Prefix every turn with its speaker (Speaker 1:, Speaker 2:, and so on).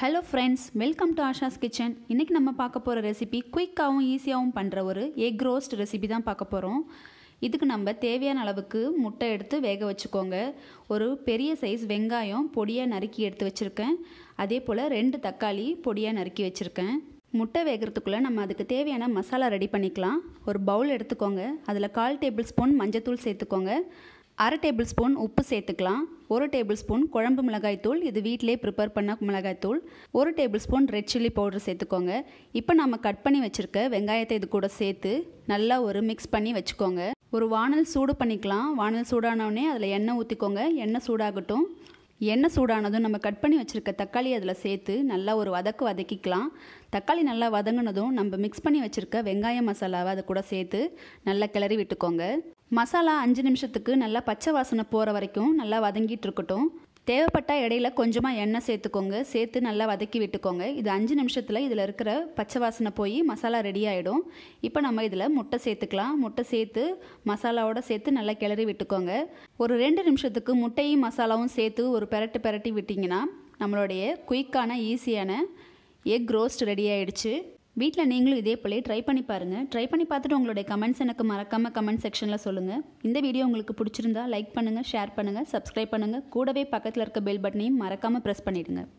Speaker 1: hello friends welcome to Asha's kitchen இன்றைக்கி நம்ம பார்க்க போகிற ரெசிபி குயிக்காகவும் ஈஸியாகவும் பண்ணுற ஒரு எக் ரோஸ்ட் ரெசிபி தான் பார்க்க போகிறோம் இதுக்கு நம்ம தேவையான அளவுக்கு முட்டை எடுத்து வேக வச்சுக்கோங்க ஒரு பெரிய சைஸ் வெங்காயம் பொடியாக நறுக்கி எடுத்து வச்சுருக்கேன் அதே போல் ரெண்டு தக்காளி பொடியாக நறுக்கி வச்சுருக்கேன் முட்டை வேகிறதுக்குள்ளே நம்ம அதுக்கு தேவையான மசாலா ரெடி பண்ணிக்கலாம் ஒரு பவுல் எடுத்துக்கோங்க அதில் கால் டேபிள் ஸ்பூன் மஞ்சத்தூள் சேர்த்துக்கோங்க அரை டேபிள் ஸ்பூன் உப்பு சேர்த்துக்கலாம் ஒரு டேபிள் ஸ்பூன் குழம்பு மிளகாய்த்தூள் இது வீட்டிலே ப்ரிப்பேர் பண்ண மிளகாய்த்தூள் ஒரு tablespoon red chilli powder சேர்த்துக்கோங்க இப்போ நம்ம கட் பண்ணி வச்சுருக்க வெங்காயத்தை இது கூட சேர்த்து நல்லா ஒரு மிக்ஸ் பண்ணி வச்சுக்கோங்க ஒரு வானல் சூடு பண்ணிக்கலாம் வானல் சூடானவுடனே அதில் எண்ணெய் ஊற்றிக்கோங்க எண்ணெய் சூடாகட்டும் எண்ணெய் சூடானதும் நம்ம கட் பண்ணி வச்சுருக்க தக்காளி அதில் சேர்த்து நல்லா ஒரு வதக்கு வதக்கிக்கலாம் தக்காளி நல்லா வதங்கினதும் நம்ம மிக்ஸ் பண்ணி வச்சுருக்க வெங்காய மசாலாவை அதை கூட சேர்த்து நல்லா கிளறி விட்டுக்கோங்க மசாலா அஞ்சு நிமிஷத்துக்கு நல்லா பச்சை வாசனை போகிற வரைக்கும் நல்லா வதங்கிட்டு இருக்கட்டும் தேவைப்பட்ட இடையில கொஞ்சமாக எண்ணெய் சேர்த்துக்கோங்க சேர்த்து நல்லா வதக்கி விட்டுக்கோங்க இது அஞ்சு நிமிஷத்தில் இதில் இருக்கிற பச்சை வாசனை போய் மசாலா ரெடி ஆகிடும் இப்போ நம்ம இதில் முட்டை சேர்த்துக்கலாம் முட்டை சேர்த்து மசாலாவோட சேர்த்து நல்லா கிளறி விட்டுக்கோங்க ஒரு ரெண்டு நிமிஷத்துக்கு முட்டையும் மசாலாவும் சேர்த்து ஒரு பெரட்டு பெரட்டி விட்டிங்கன்னா நம்மளுடைய குயிக்கான ஈஸியான எக் ரோஸ்ட் ரெடி ஆகிடுச்சு வீட்டில் நீங்களும் இதே போலே ட்ரை பண்ணி பாருங்கள் ட்ரை பண்ணி பார்த்துட்டு உங்களுடைய கமெண்ட்ஸ் எனக்கு மறக்காமல் கமெண்ட் செக்ஷனில் சொல்லுங்கள் இந்த வீடியோ உங்களுக்கு பிடிச்சிருந்தா லைக் பண்ணுங்கள் ஷேர் பண்ணுங்கள் சப்ஸ்கிரைப் பண்ணுங்கள் கூடவே பக்கத்தில் இருக்க பெல் பட்டனையும் மறக்காமல் ப்ரெஸ் பண்ணிவிடுங்க